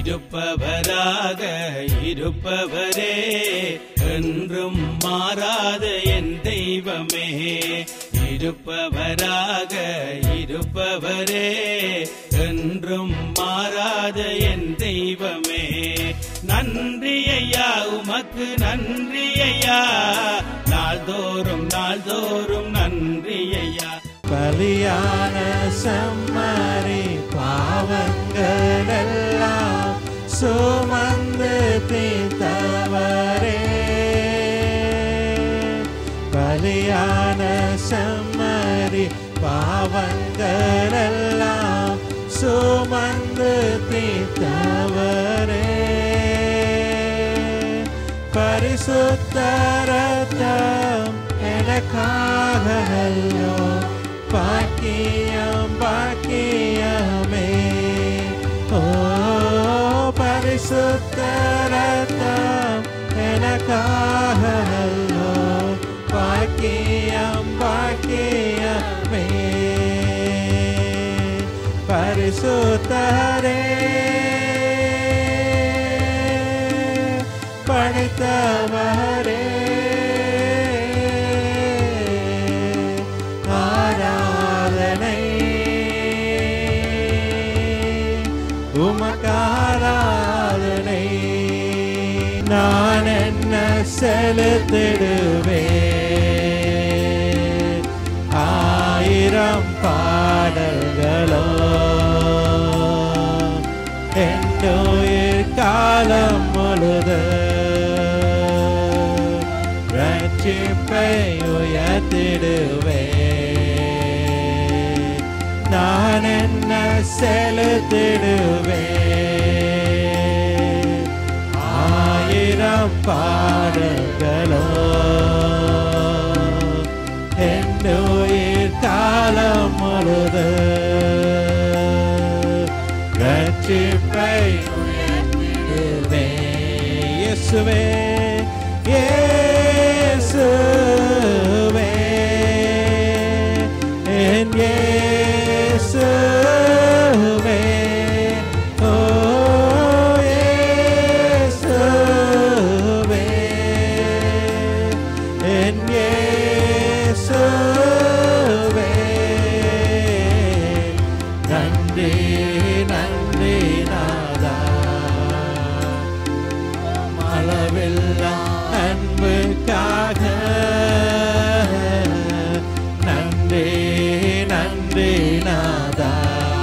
இருப்பவராக இருப்பவரே என்றும் மாறாத என் தெய்வமே இருப்பவராக இருப்பவரே என்றும் மாறாத என் தெய்வமே நன்றி ஐயா உமக்கு நன்றி ஐயா நாள்தோறும் நாள்தோறும் நன்றி ஐயா பலியான செம்மறி பாவங்கள் எல்லாம் சுமந்து தீர்த்தவரே பலியான செம்மறி பாவங்கள் எல்லாம் சுமந்து தீர்த்தவரே பரிசுத்தரத்தம் எனக்காக அல்லோ பாக்கியம் பாக்கியமே ஓ பரிசுத்தரத்தம் எனக்காக அல்லோ பாக்கியம் பாக்கியமே பரிசுத்தரே படைத்தவரே ஆராதனை உமக்காராதனை நான் என்ன செலுத்திடுவே ஆயிரம் பாடல்களோ என்னுயிர் காலம் முழுது ரட்சிப்பை உயர்த்திடுவே நான் என்ன செலுத்திடுவே ஆயிரம் பாடல்களோ என்னுயிர் காலம் முழுது ரட்சிப்பை உயர்த்திடுவே இயேசுவே இயேசுவே என் இயேசுவே ஓ இயேசுவே என் இயேசுவே நன்றி நன்றி நாதா அளவில்லா அன்புக்காக நன்றி நன்றி நாதா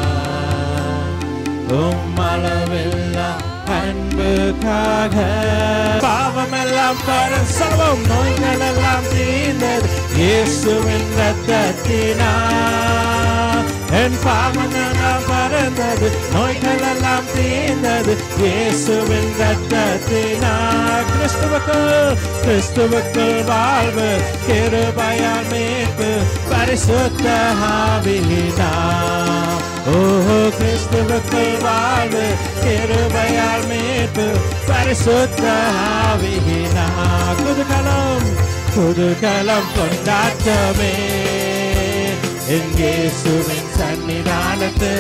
உம் அளவில்லா அன்புக்காக பாவமெல்லாம் பரசவம் நோய்கள் எல்லாம் தீர்ந்தது இயேசுவின் ரத்தத்தினா என் பாவமெல்லாம் பறந்தது நோய்கள் எல்லாம் தீர்ந்தது இயேசுவின் ரத்தத்தினா கிறிஸ்துவுக்குள் கிறிஸ்துவுக்குள் வாழ்வு கிருபையால் மீட்பு பரிசுத்த ஆவியினா ஓஹோ கிறிஸ்துவுக்குள் வாழ்வு கிருபையால் மீட்பு பரிசுத்த ஆவியினா குதுகலம் குதுகலம் கொண்டாட்டமே என் இயேசுவின் சன்னிதானத்து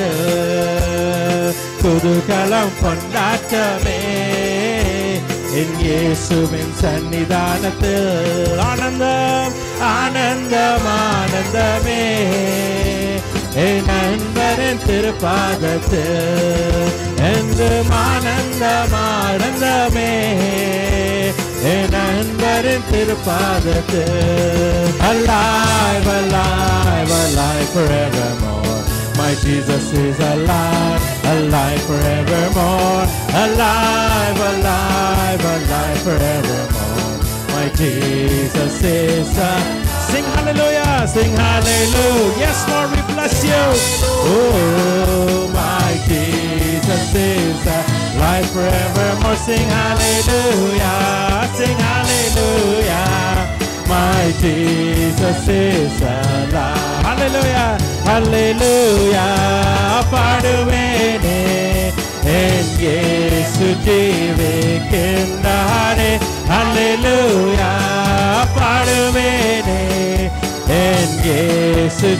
குதுகலம் கொண்டாட்டமே என் இயேசுவின் சன்னிதானத்து ஆனந்தம் ஆனந்தம் ஆனந்தமே என் நண்பரின் திருப்பாதத்து என்றும் ஆனந்தம் ஆனந்தமே என் நண்பரின் திருப்பாதத்து alive alive alive forevermore my Jesus is alive alive forevermore alive alive alive forevermore my Jesus is alive Sing hallelujah, sing hallelujah. Yes, Lord, we bless you. Oh, my Jesus is alive forevermore. Sing hallelujah, sing hallelujah. My Jesus is alive. Hallelujah, hallelujah. பாடுவேனே என் இயேசு ஜீவிக்கின்றாரே ஹalleluya பாடுவேனே என் இயேசு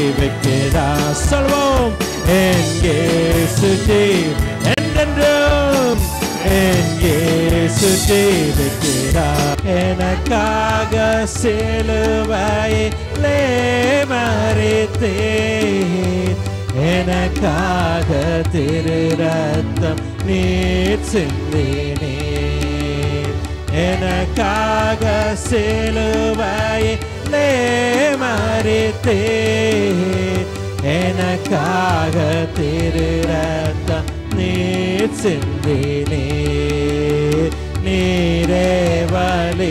ஜீவிக்கிறார் சொல்வோம் என் இயேசு ஜீவ் என்றென்றும் சுற்றி இருக்கிறார் எனக்காக சிலுவையிலே மறித்தேன் எனக்காக திரு ரத்தம் நீர் சிந்தினீர் எனக்காக சிலுவையிலே மறித்தேன் எனக்காக திரு ரத்தம் நீர் சிந்தினீர் நீரே வழி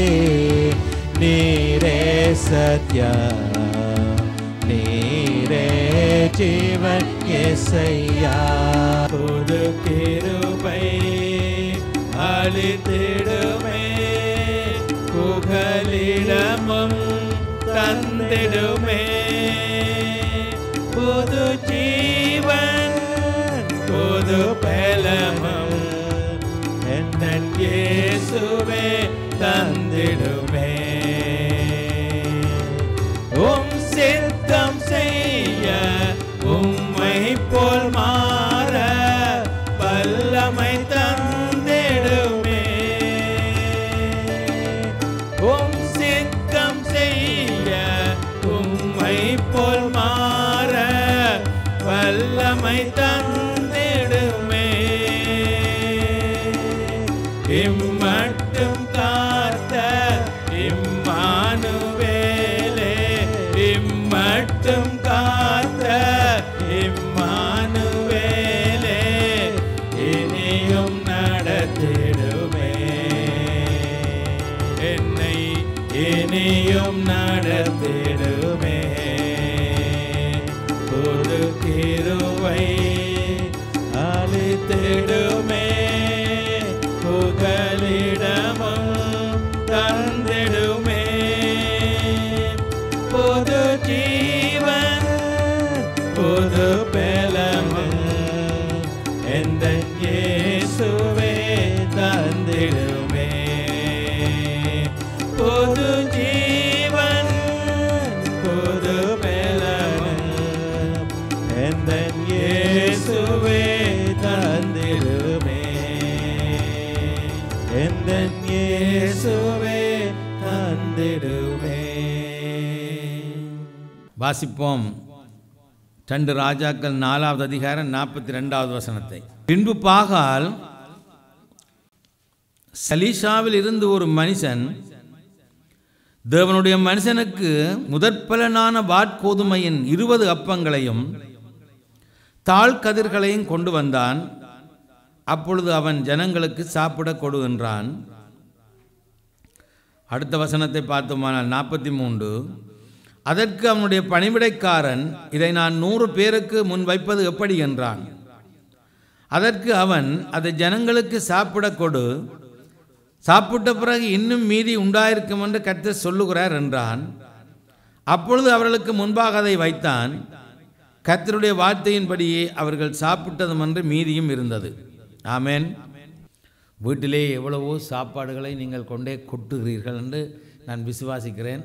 நீரே சத்யம் நீரே ஜீவன் எசையா புது கிருபை அளித்திடுமே புகலிடமும் தந்திடுமே புது ஜீவன் புது பலமும் எந்தன் இயேசுவே தந்திடுமே உம் சித்தம் செய்ய உம்மை போல் மாற வல்லமை தந்திடுமே உம் சித்தம் செய்ய உம்மை போல் மாற வல்லமை தந்திடுமே இம்மட்டும் காத்த இம்மானுவேலே இம்மட்டும் காத்த இம்மானுவேலே இனியும் நடத்திடுமே என்னை இனியும் நடத்திடுமே புது கிருவை அளித்திடுமே புகலிடமும் தந்திடுமே புது ஜீவன் புது பலமும் எந்த இயேசுவே தந்திடுமே புது ஜீவன் புது பலமும் எந்த இயேசுவே தந்திடுமே எந்த இயேசுவே தந்திடுமே வாசிப்போம் ரெண்டு ராஜாக்கள் நாலாவது அதிகாரம் நாற்பத்தி ரெண்டாவது வசனத்தை பின்பு பாகால் சலீஷாவில் இருந்து ஒரு மனுஷன் தேவனுடைய மனுஷனுக்கு முதற்பலனான வாட்கோதுமையின் இருபது அப்பங்களையும் தாழ் கதிர்களையும் கொண்டு வந்தான் அப்பொழுது அவன் ஜனங்களுக்கு சாப்பிட கொடு என்றான் அடுத்த வசனத்தை பார்த்தோமானால் நாற்பத்தி மூன்று அதற்கு அவனுடைய பணிவிடைக்காரன் இதை நான் நூறு பேருக்கு முன் வைப்பது எப்படி என்றான் அதற்கு அவன் அதை ஜனங்களுக்கு சாப்பிட கொடு சாப்பிட்ட பிறகு இன்னும் மீதி உண்டாயிருக்கும் என்று கர்த்தர் சொல்லுகிறார் என்றான் அப்பொழுது அவர்களுக்கு முன்பாக அதை வைத்தான் கர்த்தருடைய வார்த்தையின்படியே அவர்கள் சாப்பிட்டதும் என்று மீதியும் இருந்தது ஆமென் வீட்டிலே எவ்வளவோ சாப்பாடுகளை நீங்கள் கொண்டே கொட்டுகிறீர்கள் என்று நான் விசுவாசிக்கிறேன்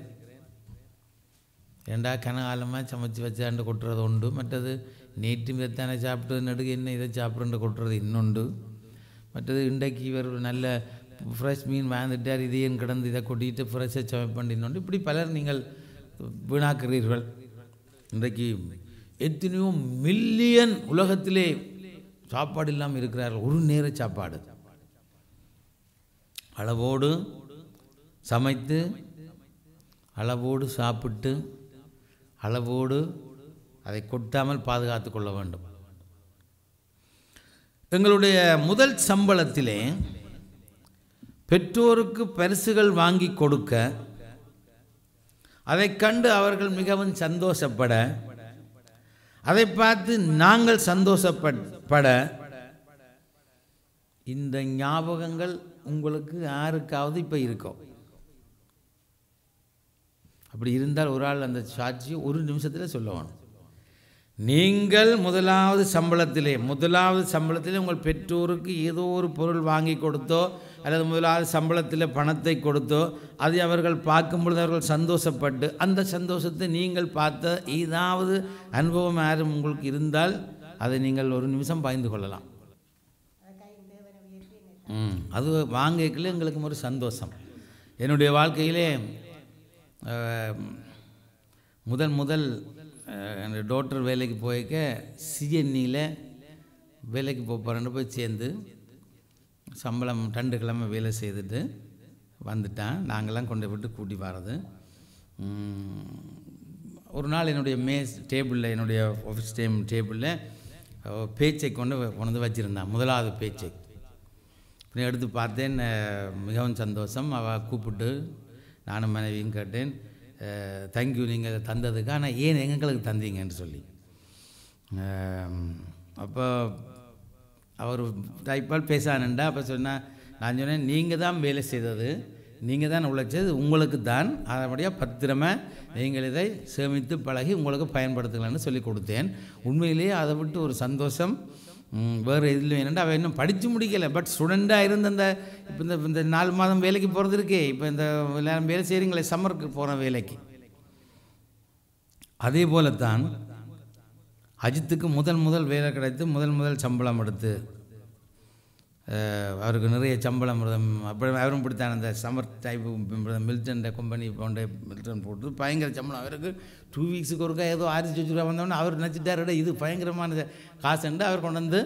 ஏண்டா கனகாலமாக சமைச்சு வச்சாண்டு கொட்டுறது உண்டு மற்றது நேற்று இதைத்தானே சாப்பிட்டது நடுகு என்ன இதை சாப்பிட்றண்டு கொட்டுறது இன்னொண்டு மற்றது இன்றைக்கு இவர் ஒரு நல்ல ஃப்ரெஷ் மீன் வாழ்ந்துட்டார் இதையும் கிடந்து இதை கொட்டிட்டு ஃப்ரெஷ்ஷாக சமைப்பண்டு இன்னொன்று இப்படி பலர் நீங்கள் வீணாக்குறீர்கள் இன்றைக்கு எத்தனையோ மில்லியன் உலகத்திலே சாப்பாடு இல்லாமல் இருக்கிறார்கள் ஒரு நேர சாப்பாடு அளவோடு சமைத்து அளவோடு சாப்பிட்டு அளவோடு அதை கொட்டாமல் பாதுகாத்து கொள்ள வேண்டும் எங்களுடைய முதல் சம்பளத்திலே பெற்றோருக்கு பரிசுகள் வாங்கி கொடுக்க அதைக் கண்டு அவர்கள் மிகவும் சந்தோஷப்பட அதை பார்த்து நாங்கள் சந்தோஷப்பட இந்த ஞாபகங்கள் உங்களுக்கு யாருக்காவது இப்போ இருக்கும் அப்படி இருந்தால் ஒரு ஆள் அந்த சாட்சியை ஒரு நிமிஷத்தில் சொல்லணும் நீங்கள் முதலாவது சம்பளத்திலே முதலாவது சம்பளத்திலே உங்கள் பெற்றோருக்கு ஏதோ ஒரு பொருள் வாங்கி கொடுத்தோ அல்லது முதலாவது சம்பளத்தில் பணத்தை கொடுத்தோ அதை அவர்கள் பார்க்கும் பொழுது அவர்கள் சந்தோஷப்பட்டு அந்த சந்தோஷத்தை நீங்கள் பார்த்த ஏதாவது அனுபவம் யாரும் உங்களுக்கு இருந்தால் அதை நீங்கள் ஒரு நிமிஷம் பகிர்ந்து கொள்ளலாம் ம் அது வாங்கிக்கல எங்களுக்கு ஒரு சந்தோஷம் என்னுடைய வாழ்க்கையிலே அஹ், முதல் முதல் அஹ், என்னுடைய டாக்டர் வேலைக்கு போய்க்க சிஎன்இயில் வேலைக்கு போக போகிறேன்னு போய் சேர்ந்து சம்பளம் ரெண்டு கிழமை வேலை செய்துட்டு வந்துட்டான் நாங்கள்லாம் கொண்டு விட்டு கூட்டி வர்றது உம், ஒரு நாள் என்னுடைய மேஸ் டேபிளில் என்னுடைய ஆஃபீஸ் டைம் டேபிளில் பேச்சை கொண்டு வ- கொண்டு வந்து வச்சுருந்தான் முதலாவது பேச்சை அப்புறம் எடுத்து பார்த்தேன் அஹ், மிகவும் சந்தோஷம் அவள் கூப்பிட்டு நானும் மனைவியும் கேட்டேன் தேங்க்யூ நீங்கள் தந்ததுக்கு ஆனால் ஏன் எங்களுக்கு தந்தீங்கன்னு சொல்லி அப்போ அவர் டைப்பால் பேசானுண்டா அப்போ சொன்னா நான் சொன்னேன் நீங்கள் தான் வேலை செய்தது நீங்கள் தான் உழைச்சது உங்களுக்கு தான் அதபடியாக பத்திரமா நீங்கள் இதை சேமித்து பழகி உங்களுக்கு பயன்படுத்தலாம்னு சொல்லி கொடுத்தேன் உண்மையிலேயே அதை விட்டு ஒரு சந்தோஷம் ம், வேறு இதில் என்னென்னா அவன் இன்னும் படித்து முடிக்கலை பட் ஸ்டூடெண்ட்டாக இருந்த அந்த இப்போ இந்த இந்த நாலு மாதம் வேலைக்கு போகிறது இருக்கே இப்போ இந்த எல்லாரும் வேலை செய்கிறீங்களே சம்மருக்கு போகிற வேலைக்கு அதே போலத்தான் அஜித்துக்கு முதல் முதல் வேலை கிடைத்து முதல் முதல் சம்பளம் எடுத்து அஹ், அவருக்கு நிறைய சம்பளம் இருந்தது. அப்படி அவரும் பிடித்தான் அந்த சம்மர் டைப் மில்டன் கம்பெனி போன்ற மில்டன் போட்டு பயங்கர சம்பளம் அவருக்கு டூ வீக்ஸுக்கு ஒருக்கா ஏதோ ஆயிரத்தி சொச்சு ரூபா வந்தோடனே அவர் நினச்சிட்டாரு இது பயங்கரமான காசுண்டு அவர் கொண்டு வந்து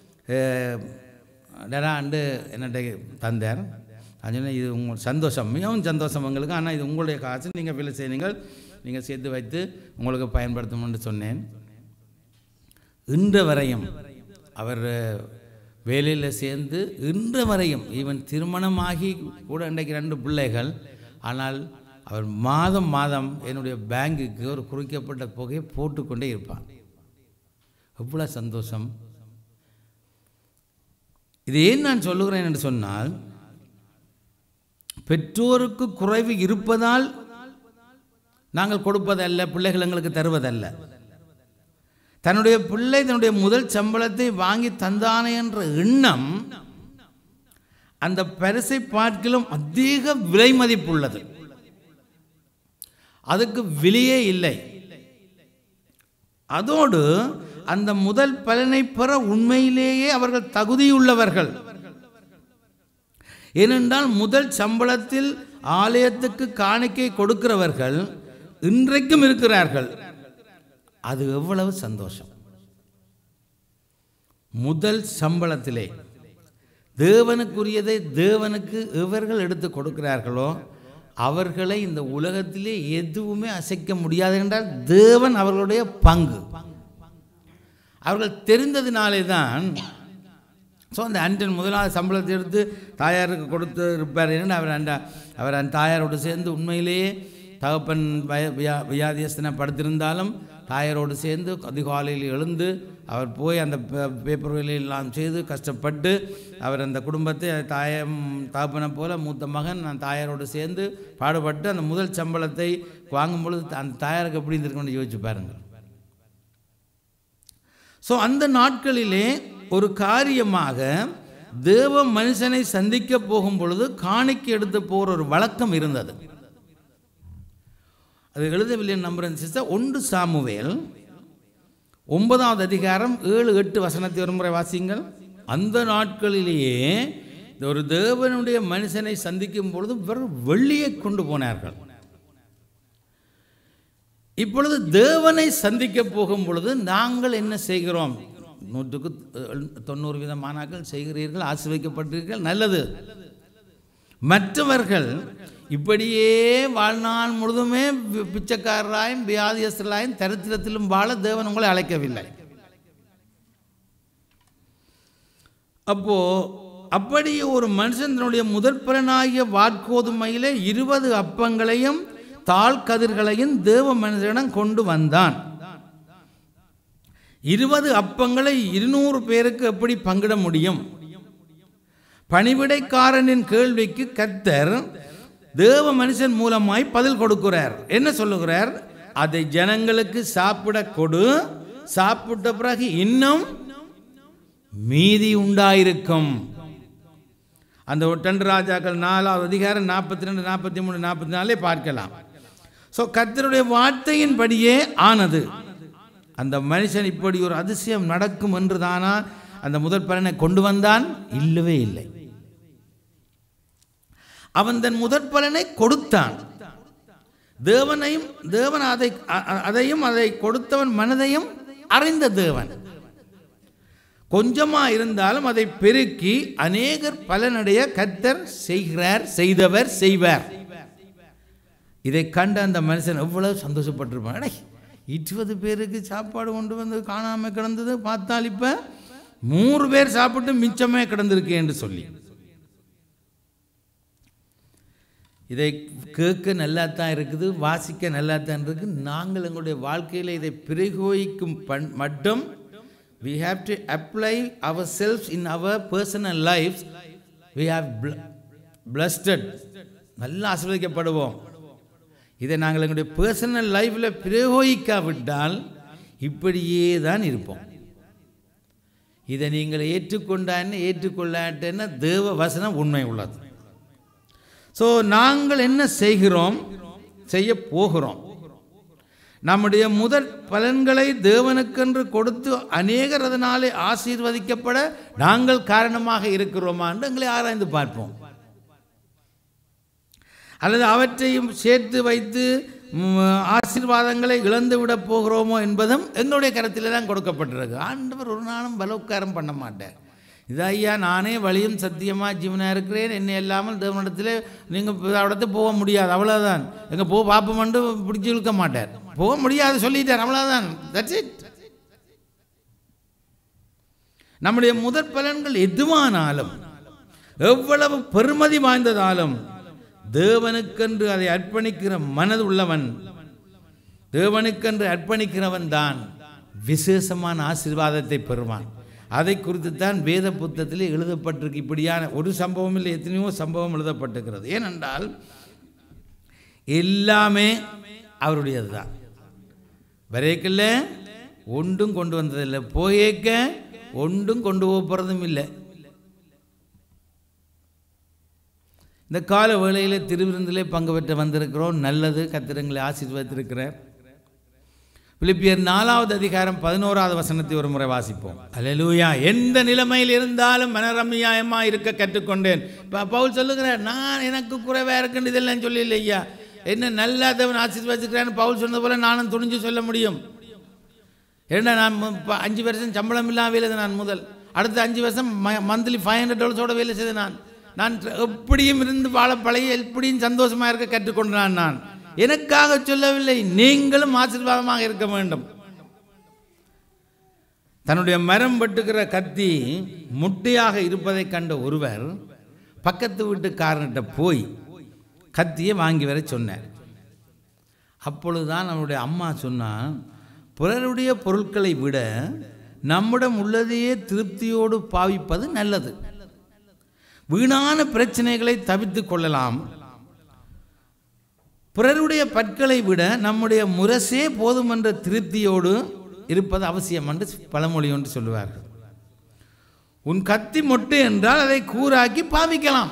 டெராண்டு என்னட்ட தந்தார் நான் சொன்னேன் இது உங்கள் சந்தோஷம் மிகவும் சந்தோஷம் எங்களுக்கு ஆனால் இது உங்களுடைய காசு நீங்கள் வேலை செய்யுங்கள் நீங்கள் சேர்த்து வைத்து உங்களுக்கு பயன்படுத்தணும்னு சொன்னேன் இன்று வரையும் அவர் வேலையில் சேர்ந்து இன்று வரையும் ஈவன் திருமணமாகி கூட இன்றைக்கு ரெண்டு பிள்ளைகள் ஆனால் அவர் மாதம் மாதம் என்னுடைய பேங்குக்கு ஒரு குறிக்கப்பட்ட தொகையை போட்டுக்கொண்டே இருப்பார் எவ்வளோ சந்தோஷம் இது ஏன் நான் சொல்லுகிறேன் என்று சொன்னால் பெற்றோருக்கு குறைவு இருப்பதால் நாங்கள் கொடுப்பதல்ல பிள்ளைகள் எங்களுக்கு தருவதல்ல தன்னுடைய பிள்ளை தன்னுடைய முதல் சம்பளத்தை வாங்கி தந்தானே என்ற எண்ணம் அந்த பரிசை பார்க்கிலும் அதிக விலை மதிப்புள்ளது அதுக்கு விலையே இல்லை அதோடு அந்த முதல் பலனை பெற உண்மையிலேயே அவர்கள் தகுதியுள்ளவர்கள் ஏனென்றால் முதல் சம்பளத்தில் ஆலயத்துக்கு காணிக்கை கொடுக்கிறவர்கள் இன்றைக்கும் இருக்கிறார்கள் அது எவ்வளவு சந்தோஷம் முதல் சம்பளத்திலே தேவனுக்குரியதை தேவனுக்கு எவர்கள் எடுத்து கொடுக்கிறார்களோ அவர்களை இந்த உலகத்திலே எதுவுமே அசைக்க முடியாது என்றால் தேவன் அவர்களுடைய பங்கு அவர்கள் தெரிந்ததினாலே தான் ஸோ அந்த அண்டன் முதலாவது சம்பளத்தை எடுத்து தாயாருக்கு கொடுத்து இருப்பார் என்று அவர் அந்த அவர் அந்த தாயாரோடு சேர்ந்து உண்மையிலேயே தகப்பன் வய வியா வியாதியஸ்தனை படுத்திருந்தாலும் தாயாரோடு சேர்ந்து அதிகாலையில் எழுந்து அவர் போய் அந்த பே- பேப்பர் வேலையெல்லாம் செய்து கஷ்டப்பட்டு அவர் அந்த குடும்பத்தை தாயம் தகப்பனை போல மூத்த மகன் நான் தாயாரோடு சேர்ந்து பாடுபட்டு அந்த முதல் சம்பளத்தை வாங்கும் பொழுது அந்த தாயாருக்கு எப்படி இருந்திருக்கும்னு யோசிச்சு பாருங்கள் ஸோ அந்த நாட்களிலே ஒரு காரியமாக தேவ மனுஷனை சந்திக்க போகும் பொழுது காணிக்கை எடுத்து போகிற ஒரு வழக்கம் இருந்தது அது எழுதவில்லை நம்புறேன் சிஸ்டர் ஒன்று சாமுவேல் ஒன்பதாவது அதிகாரம் ஏழு எட்டு வசனத்தை ஒரு முறை வாசிங்கள் அந்த நாட்களிலேயே இந்த ஒரு தேவனுடைய மனுஷனை சந்திக்கும் பொழுது வெறும் வெள்ளியை கொண்டு போனார்கள் இப்பொழுது தேவனை சந்திக்க போகும் பொழுது நாங்கள் என்ன செய்கிறோம் நூற்றுக்கு அஹ், தொண்ணூறு விதமானாக்கள் செய்கிறீர்கள் ஆசிர்வதிக்கப்பட்டீர்கள் நல்லது மற்றவர்கள் இப்படியே வாழ்நாள் முழுதுமே பி- பிச்சைக்காரராயும் வியாதியஸ்தராயும் தரித்திரத்திலும் வாழ தேவன் உங்களை அழைக்கவில்லை அப்போ அப்படி ஒரு மனுஷன் தன்னுடைய முதற் பலனாகிய வாட்கோதுமையிலே இருபது அப்பங்களையும் தாழ் கதிர்களையும் தேவ மனிதனிடம் கொண்டு வந்தான் இருபது அப்பங்களை இருநூறு பேருக்கு எப்படி பங்கிட முடியும் பணிவிடைக்காரனின் கேள்விக்கு கர்த்தர் தேவ மனுஷன் மூலமாய் பதில் கொடுக்கிறார் என்ன சொல்லுகிறார் அதை ஜனங்களுக்கு சாப்பிட கொடு சாப்பிட்ட பிறகு இன்னும் மீதி உண்டாயிருக்கும் அந்த ஒட்டன்று ராஜாக்கள் நாலாவது அதிகாரம் நாற்பத்தி ரெண்டு நாற்பத்தி மூணு நாற்பத்தி நாலே பார்க்கலாம் ஸோ கர்த்தருடைய வார்த்தையின்படியே ஆனது அந்த மனுஷன் இப்படி ஒரு அதிசயம் நடக்கும் என்று தானா அந்த முதல் பலனை கொண்டு வந்தான் இல்லவே இல்லை அவன் தன் முதற் பலனை கொடுத்தான் தேவனையும் தேவன் அதை அ- அ- அதையும் அதை கொடுத்தவன் மனதையும் அறிந்த தேவன் கொஞ்சமா இருந்தாலும் அதை பெருக்கி அநேகர் பலனடைய கர்த்தர் செய்கிறார் செய்தவர் செய்வார் இதை கண்ட அந்த மனுஷன் எவ்வளவு சந்தோஷப்பட்டிருப்பான் அடே இருபது பேருக்கு சாப்பாடு கொண்டு வந்து காணாம கிடந்தது பார்த்தால் இப்ப நூறு பேர் சாப்பிட்டு மிச்சமே கிடந்திருக்கு என்று சொல்லி இதை கேட்க நல்லா தான் இருக்குது வாசிக்க நல்லா தான் இருக்குது நாங்கள் எங்களுடைய வாழ்க்கையில் இதை பிரயோகிக்கும் பண் மட்டும் we have to apply ourselves in our personal lives we have bl- blessed நல்லா ஆசீர்வதிக்கப்படுவோம் இதை நாங்கள் எங்களுடைய பர்சனல் லைஃப்பில் பிரயோகிக்காவிட்டால் இப்படியே தான் இருப்போம் இதை நீங்கள் ஏற்றுக்கொண்டான்னு ஏற்றுக்கொள்ளாட்டேன்னா தேவ வசனம் உண்மை உள்ளது ஸோ நாங்கள் என்ன செய்கிறோம் செய்ய போகிறோம் நம்முடைய முதற் பலன்களை தேவனுக்கென்று கொடுத்து அநேகர் அதனாலே ஆசீர்வதிக்கப்பட நாங்கள் காரணமாக இருக்கிறோமா என்று எங்களை ஆராய்ந்து பார்ப்போம் அல்லது அவற்றையும் சேர்த்து வைத்து ம், ஆசீர்வாதங்களை இழந்து விட போகிறோமோ என்பதும் எங்களுடைய கருத்தில் தான் கொடுக்கப்பட்டிருக்கு ஆண்டவர் ஒரு நாளும் பலோக்காரம் பண்ண மாட்டார் இது ஐயா நானே வழியும் சத்தியமாக ஜீவனாக இருக்கிறேன் என்னை இல்லாமல் தேவனிடத்தில் நீங்கள் இடத்து போக முடியாது அவ்வளோதான் எங்கே போ பாப்பமண்டு பிடிச்சி இழுக்க மாட்டார் போக முடியாது சொல்லிட்டார் அவ்வளோதான் தட்ஸ் இட் நம்முடைய முதற் பலன்கள் எதுவானாலும் எவ்வளவு பெருமதி வாய்ந்ததாலும் தேவனுக்கென்று அதை அர்ப்பணிக்கிற மனது உள்ளவன் தேவனுக்கென்று அர்ப்பணிக்கிறவன் தான் விசேஷமான ஆசீர்வாதத்தை பெறுவான் அதை குறித்து தான் வேத புத்தகத்திலே எழுதப்பட்டிருக்கு இப்படியான ஒரு சம்பவம் இல்லை எத்தனையோ சம்பவம் எழுதப்பட்டிருக்கிறது ஏனென்றால் எல்லாமே அவருடையது தான் வரைக்கல ஒன்றும் கொண்டு வந்ததில்லை போயேக்க ஒன்றும் கொண்டு போக போகிறதும் இல்லை இந்த கால வேளையில் திருவிருந்திலே பங்கு பெற்று வந்திருக்கிறோம் நல்லது கத்திரங்களை ஆசீர்வதித்திருக்கிறார் பிலிப்பியர் நாலாவது அதிகாரம் பதினோராவது வசனத்தை ஒரு முறை வாசிப்போம் அல்லேலூயா எந்த நிலைமையில் இருந்தாலும் மனரம்யாயமா இருக்க கற்றுக்கொண்டேன் இப்போ பவுல் சொல்லுகிறார் நான் எனக்கு குறைவா இருக்குன்னு இதெல்லாம் சொல்லி ஐயா என்ன நல்லா தேவன் ஆசீர்வதிக்கிறேன்னு பவுல் சொன்னது போல நானும் துணிஞ்சு சொல்ல முடியும் ஏன்னா நான் மு- ப- அஞ்சு வருஷம் சம்பளம் இல்லாமல் வேலை செய்தேன் நான் முதல் அடுத்த அஞ்சு வருஷம் மந்த்லி ஃபைவ் ஹண்ட்ரட் டாலர்ஸோட வேலை செய்தேன் நான் நான் எப்படியும் இருந்து வாழ பழைய எப்படியும் சந்தோஷமாக இருக்க கற்றுக்கொண்டான் நான் எனக்காக சொல்லவில்லை நீங்களும் ஆசீர்வாதமாக இருக்க வேண்டும் தன்னுடைய மரம் வெட்டுகிற கத்தி முட்டையாக இருப்பதை கண்ட ஒருவர் பக்கத்து வீட்டுக்காரன்கிட்ட போய் கத்தியை வாங்கி வர சொன்னார் அப்பொழுதுதான் நம்முடைய அம்மா சொன்னா பிறருடைய பொருட்களை விட நம்மிடம் உள்ளதையே திருப்தியோடு பாவிப்பது நல்லது வீணான பிரச்சனைகளை தவிர்த்து கொள்ளலாம் பிறருடைய பற்களை விட நம்முடைய முரசே போதும் என்ற திருப்தியோடு இருப்பது அவசியம் என்று பழமொழி ஒன்று சொல்லுவார்கள் உன் கத்தி மொட்டு என்றால் அதை கூறாக்கி பாவிக்கலாம்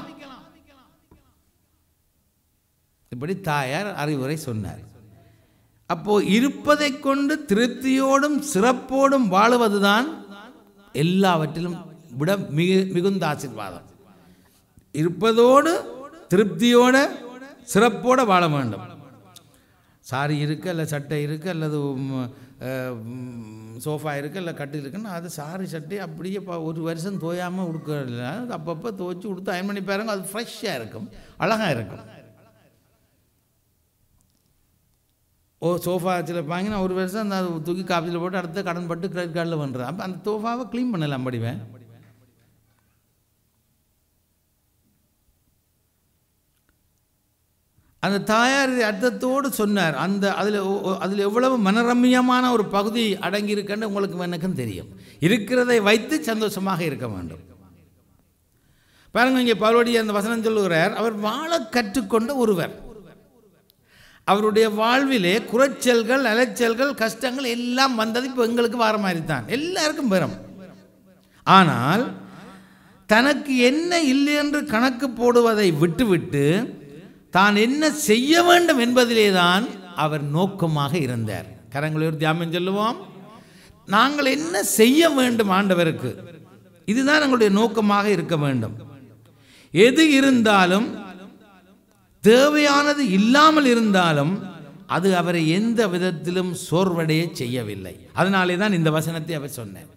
இப்படி தாயார் அறிவுரை சொன்னார் அப்போ இருப்பதை கொண்டு திருப்தியோடும் சிறப்போடும் வாழுவதுதான் எல்லாவற்றிலும் விட மிகு மிகுந்த ஆசீர்வாதம் இருப்பதோடு திருப்தியோட சிறப்போட வாழ வேண்டும் சாரி இருக்கு அல்ல சட்டை இருக்கு அல்லது உம், அஹ், உம், சோஃபா இருக்கு அல்ல கட்டில் இருக்குன்னா அது சாரி சட்டை அப்படியே ப- ஒரு வருஷம் தோயாமல் உடுக்கல அப்பப்போ துவைச்சி உடுத்து அயன் பண்ணி பாருங்க அது ஃப்ரெஷ்ஷாக இருக்கும் அழகாக இருக்கும் ஓ சோஃபா சில வாங்கினா ஒரு வருஷம் அந்த அது தூக்கி காப்பியில் போட்டு அடுத்த கடன் பட்டு கிரெடிட் கார்டில் பண்ணுறேன் அப்போ அந்த சோஃபாவை க்ளீன் பண்ணலாம் படிவேன் அந்த தாயார் இதை அர்த்தத்தோடு சொன்னார் அந்த அதில் அதில் எவ்வளவு மனரம்யமான ஒரு பகுதி அடங்கியிருக்குன்னு உங்களுக்கு எனக்கும் தெரியும் இருக்கிறதை வைத்து சந்தோஷமாக இருக்க வேண்டும் பாருங்க இங்கே பவுலடி அந்த வசனம் சொல்லுகிறார் அவர் வாழ கற்றுக்கொண்ட ஒருவர் அவருடைய வாழ்விலே குறைச்சல்கள் அலைச்சல்கள் கஷ்டங்கள் எல்லாம் வந்தது இப்போ எங்களுக்கு வார மாதிரி தான் எல்லாருக்கும் வரும் ஆனால் தனக்கு என்ன இல்லை என்று கணக்கு போடுவதை விட்டுவிட்டு தான் என்ன செய்ய வேண்டும் என்பதிலே தான் அவர் நோக்கமாக இருந்தார் கரங்களை ஒரு தியானம் சொல்லுவோம் நாங்கள் என்ன செய்ய வேண்டும் ஆண்டவருக்கு இதுதான் எங்களுடைய நோக்கமாக இருக்க வேண்டும் எது இருந்தாலும் தேவையானது இல்லாமல் இருந்தாலும் அது அவரை எந்த விதத்திலும் சோர்வடைய செய்யவில்லை அதனாலே தான் இந்த வசனத்தை அவர் சொன்னார்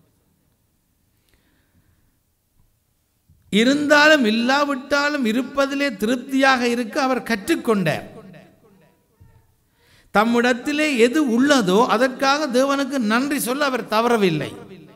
இருந்தாலும் இல்லாவிட்டாலும் இருப்பதிலே திருப்தியாக இருக்க அவர் கற்றுக்கொண்டார் தம்மிடத்திலே எது உள்ளதோ அதற்காக தேவனுக்கு நன்றி சொல்ல அவர் தவறவில்லை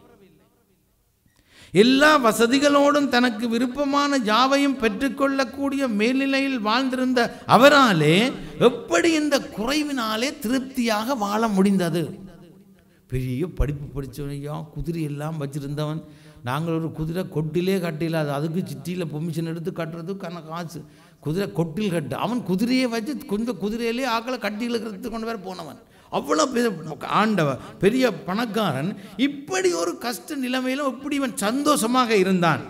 எல்லா வசதிகளோடும் தனக்கு விருப்பமான யாவையும் பெற்றுக்கொள்ளக்கூடிய மேல்நிலையில் வாழ்ந்திருந்த அவராலே எப்படி இந்த குறைவினாலே திருப்தியாக வாழ முடிந்தது பெரிய படிப்பு படித்தவனையா குதிரை எல்லாம் வச்சிருந்தவன் நாங்கள் ஒரு குதிரை கொட்டிலே கட்டிலாது அதுக்கு சிட்டியில் பொமிஷன் எடுத்து கட்டுறது கண காசு குதிரை கொட்டில் கட்டு அவன் குதிரையை வச்சு கொஞ்சம் குதிரையிலே ஆக்களை கட்டி இழுக்கிறதுக்கு கொண்டு வர போனவன் அவ்வளோ பெரிய ஆண்டவ பெரிய பணக்காரன் இப்படி ஒரு கஷ்ட நிலைமையிலும் எப்படி இவன் சந்தோஷமாக இருந்தான்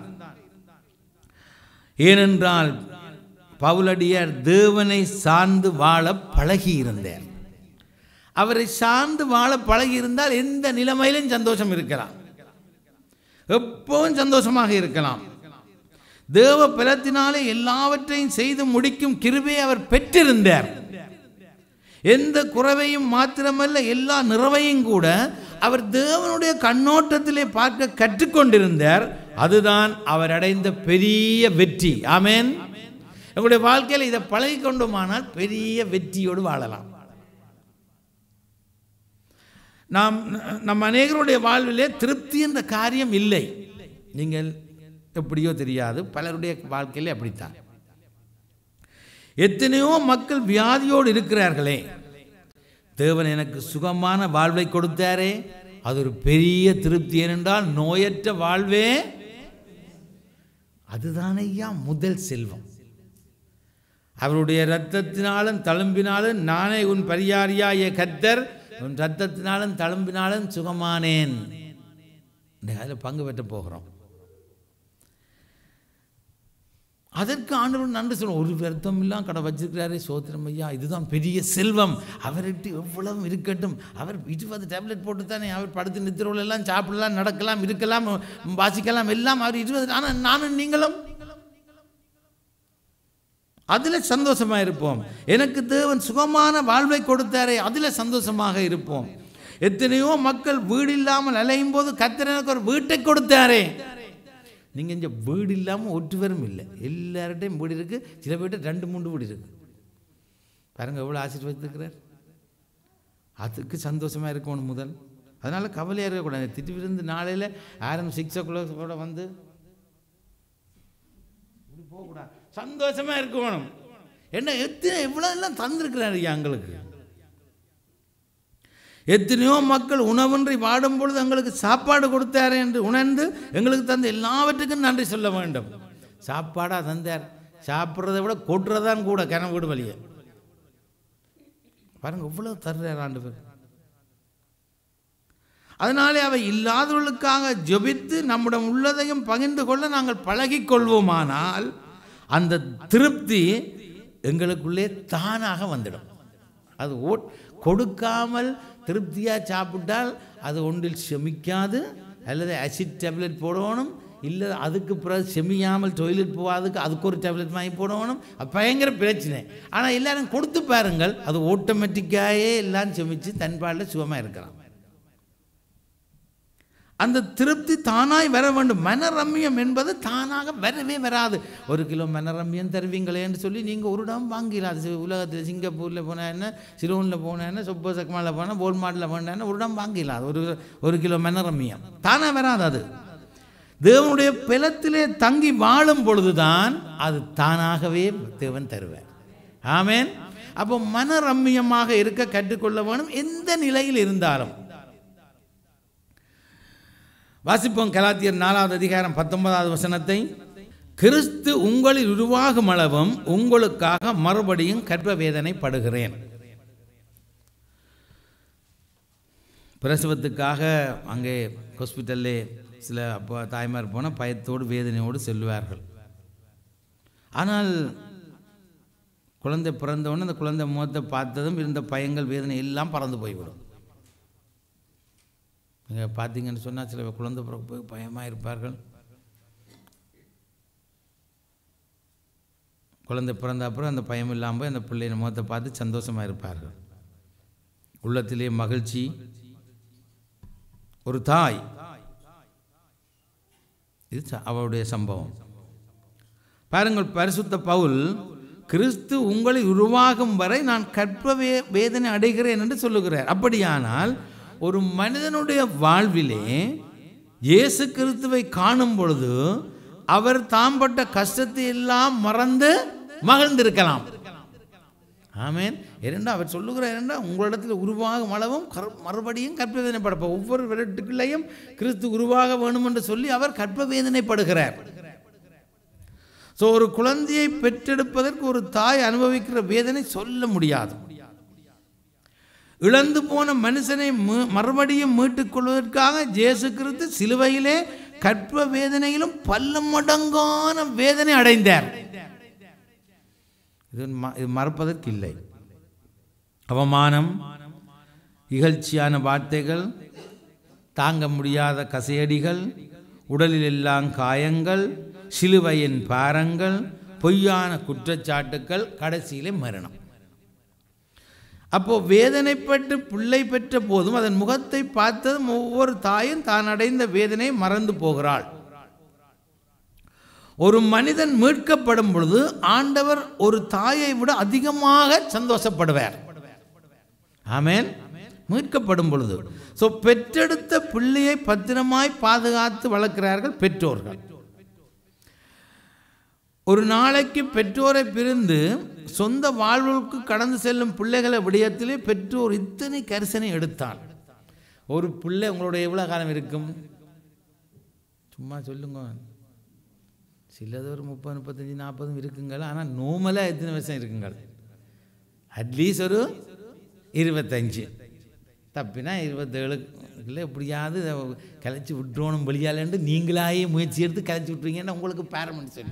ஏனென்றால் பவுலடியார் தேவனை சார்ந்து வாழ பழகி இருந்தார் அவரை சார்ந்து வாழ பழகி இருந்தால் எந்த நிலைமையிலும் சந்தோஷம் இருக்கலாம் எப்பவும் சந்தோஷமாக இருக்கலாம் தேவ பலத்தினாலே எல்லாவற்றையும் செய்து முடிக்கும் கிருபையை அவர் பெற்றிருந்தார் எந்த குறைவையும் மாத்திரமல்ல எல்லா நிறைவையும் கூட அவர் தேவனுடைய கண்ணோட்டத்திலே பார்க்க கற்றுக்கொண்டிருந்தார் அதுதான் அவர் அடைந்த பெரிய வெற்றி ஆமேன் எங்களுடைய வாழ்க்கையில் இதை பழகி கொண்டோமானால் பெரிய வெற்றியோடு வாழலாம் நாம் நம் அநேகருடைய வாழ்விலே திருப்தி என்ற காரியம் இல்லை நீங்கள் எப்படியோ தெரியாது பலருடைய வாழ்க்கையிலே அப்படித்தான் எத்தனையோ மக்கள் வியாதியோடு இருக்கிறார்களே தேவன் எனக்கு சுகமான வாழ்வை கொடுத்தாரே அது ஒரு பெரிய திருப்தி ஏனென்றால் நோயற்ற வாழ்வே அதுதான் ஐயா முதல் செல்வம் அவருடைய இரத்தத்தினாலும் தழும்பினாலும் நானே உன் பரியாரியாய கத்தர் உன் ரத்தத்தினாலும் தழும்பினாலும் சுகமானேன் அதில் பங்கு பெற்ற போகிறோம் அதற்கு ஆண்டவர் நன்றி சொல்லுவோம் ஒரு வருத்தம் இல்லாம் கடை வச்சிருக்கிறாரே சோத்திரம் ஐயா இதுதான் பெரிய செல்வம் அவர்கிட்ட எவ்வளவு இருக்கட்டும் அவர் இருபது டேப்லெட் போட்டு தானே அவர் படுத்து நித்திரோல் எல்லாம் சாப்பிடலாம் நடக்கலாம் இருக்கலாம் வாசிக்கலாம் எல்லாம் அவர் இருபது ஆனால் நானும் நீங்களும் அதில் சந்தோஷமாக இருப்போம் எனக்கு தேவன் சுகமான வாழ்வை கொடுத்தாரே அதில் சந்தோஷமாக இருப்போம் எத்தனையோ மக்கள் வீடு இல்லாமல் அலையும் போது கத்தர் எனக்கு ஒரு வீட்டை கொடுத்தாரே நீங்கள் இங்கே வீடு இல்லாமல் ஒற்றுவரும் இல்லை எல்லார்ட்டையும் வீடு இருக்குது சில பேர்கிட்ட ரெண்டு மூணு வீடு இருக்குது பாருங்கள் எவ்வளோ ஆசீர்வதித்துக்கிறார் அதுக்கு சந்தோஷமாக இருக்கணும் முதல் அதனால் கவலையாக இருக்கக்கூடாது திட்டு விருந்து நாளையில் யாரும் சிக்ஸ் ஓ கிளாக் கூட வந்து இப்படி போகக்கூடாது சந்தோஷமாக இருக்கணும் என்ன எத்தனை எவ்வளோ எல்லாம் தந்திருக்கிறாரு எங்களுக்கு எத்தனையோ மக்கள் உணவின்றி வாடும் பொழுது எங்களுக்கு சாப்பாடு கொடுத்தாரு என்று உணர்ந்து எங்களுக்கு தந்த எல்லாவற்றுக்கும் நன்றி சொல்ல வேண்டும் சாப்பாடாக தந்தார் சாப்பிட்றத விட கொட்டுறதான் கூட கிணறு வீடு வழியே பாருங்க இவ்வளவு தர்றார் ஆண்டு பேர் அதனாலே அவை இல்லாதவர்களுக்காக ஜெபித்து நம்முடைய உள்ளதையும் பகிர்ந்து கொள்ள நாங்கள் பழகிக் கொள்வோமானால் அந்த திருப்தி எங்களுக்குள்ளே தானாக வந்துடும் அது ஓட் கொடுக்காமல் திருப்தியாக சாப்பிட்டால் அது ஒன்றில் செமிக்காது அல்லது அசிட் டேப்லெட் போடணும் இல்லை அதுக்கு பிறகு செமியாமல் டொய்லெட் போகாதுக்கு அதுக்கு ஒரு டேப்லெட் வாங்கி போடணும் அது பயங்கர பிரச்சனை ஆனால் எல்லாரும் கொடுத்து பாருங்கள் அது ஆட்டோமேட்டிக்காகவே எல்லாம் செமிச்சு தன்பாடில் சுகமாக இருக்கலாம் அந்த திருப்தி தானாய் வர வேண்டும் மனரம்யம் என்பது தானாக வரவே வராது ஒரு கிலோ மனரம்யம் தருவீங்களே என்று சொல்லி நீங்கள் ஒரு இடம் வாங்கிடலாம் அது உலகத்தில் சிங்கப்பூரில் போனால் என்ன சிலோனில் போனால் என்ன சொப்போ சக்மாவில் போனால் போல்மாட்டில் போனால் என்ன ஒரு இடம் வாங்கிடலாம் அது ஒரு ஒரு கிலோ மனரம்யம் தானாக வராது அது தேவனுடைய பிளத்திலே தங்கி வாழும் பொழுதுதான் அது தானாகவே தேவன் தருவார் ஆமேன் அப்போ மனரம்யமாக இருக்க கற்றுக்கொள்ள வேணும் எந்த நிலையில் இருந்தாலும் வாசிப்போம் கலாத்தியர் நாலாவது அதிகாரம் பத்தொன்பதாவது வசனத்தை கிறிஸ்து உங்களில் உருவாகும் அளவும் உங்களுக்காக மறுபடியும் கர்ப்ப வேதனை படுகிறேன் பிரசவத்துக்காக அங்கே ஹாஸ்பிட்டல்லே சில அப்பா தாய்மார் போனால் பயத்தோடு வேதனையோடு செல்வார்கள் ஆனால் குழந்தை பிறந்தவுடனே அந்த குழந்தை முகத்தை பார்த்ததும் இருந்த பயங்கள் வேதனை எல்லாம் பறந்து போய்விடும் நீங்கள் பார்த்தீங்கன்னு சொன்னால் சில குழந்தை பிறப்பு பயமாக இருப்பார்கள் குழந்தை பிறந்த அப்புறம் அந்த பயம் இல்லாமல் போய் அந்த பிள்ளைய முகத்தை பார்த்து சந்தோஷமாக இருப்பார்கள் உள்ளத்திலே மகிழ்ச்சி ஒரு தாய் இது ச- அவருடைய சம்பவம் பாருங்கள் பரிசுத்த பவுல் கிறிஸ்து உங்களை உருவாகும் வரை நான் கற்ப வே வேதனை அடைகிறேன் என்று சொல்லுகிறார் அப்படியானால் ஒரு மனிதனுடைய வாழ்விலே இயேசு கிறிஸ்துவை காணும் பொழுது அவர் தாம்பட்ட கஷ்டத்தை எல்லாம் மறந்து மகிழ்ந்திருக்கலாம் ஆமேன் இரண்டா அவர் சொல்லுகிறார் இரண்டா உங்களிடத்தில் உருவாகும் அளவும் கர் மறுபடியும் கற்ப வேதனைப்படப்ப ஒவ்வொரு விரட்டுக்குள்ளேயும் கிறிஸ்து உருவாக வேணும் என்று சொல்லி அவர் கற்ப வேதனைப்படுகிறார் ஸோ ஒரு குழந்தையை பெற்றெடுப்பதற்கு ஒரு தாய் அனுபவிக்கிற வேதனை சொல்ல முடியாது இழந்து போன மனுஷனை மீ- மறுபடியும் மீட்டுக் கொள்வதற்காக ஜேசு கிறிஸ்து சிலுவையிலே கற்ப வேதனையிலும் பல்ல மடங்கான வேதனை அடைந்தார் இது ம- இது மறப்பதற்கு இல்லை அவமானம் இகழ்ச்சியான வார்த்தைகள் தாங்க முடியாத கசையடிகள் உடலில் எல்லாம் காயங்கள் சிலுவையின் பாரங்கள் பொய்யான குற்றச்சாட்டுக்கள் கடைசியிலே மரணம் அப்போ வேதனைப்பட்டு பிள்ளை பெற்ற போதும் அதன் முகத்தை பார்த்ததும் ஒவ்வொரு தாயும் தான் அடைந்த வேதனை மறந்து போகிறாள் ஒரு மனிதன் மீட்கப்படும் பொழுது ஆண்டவர் ஒரு தாயை விட அதிகமாக சந்தோஷப்படுவார் ஆமென் மீட்கப்படும் பொழுது ஸோ பெற்றெடுத்த பிள்ளையை பத்திரமாய் பாதுகாத்து வளர்க்கிறார்கள் பெற்றோர்கள் ஒரு நாளைக்கு பெற்றோரை பிரிந்து சொந்த வாழ்வுக்கு கடந்து செல்லும் பிள்ளைகளை விடயத்திலே பெற்றோர் இத்தனை கரிசனை எடுத்தால் ஒரு பிள்ளை உங்களோட எவ்வளோ காலம் இருக்கும் சும்மா சொல்லுங்க சிலது ஒரு முப்பது முப்பத்தஞ்சு நாற்பதும் இருக்குங்கள் ஆனால் நோமலாக எத்தனை வருஷம் இருக்குங்கள் அட்லீஸ்ட் ஒரு இருபத்தஞ்சு தப்பினா இருபத்தேழுக்குள்ள எப்படியாவது இதை கலைச்சி விட்டுறணும் வெளியாலன்ட்டு நீங்களாயே முயற்சி எடுத்து கலைச்சி விட்டுறீங்கன்னா உங்களுக்கு பேரமெண்ட் சொல்லி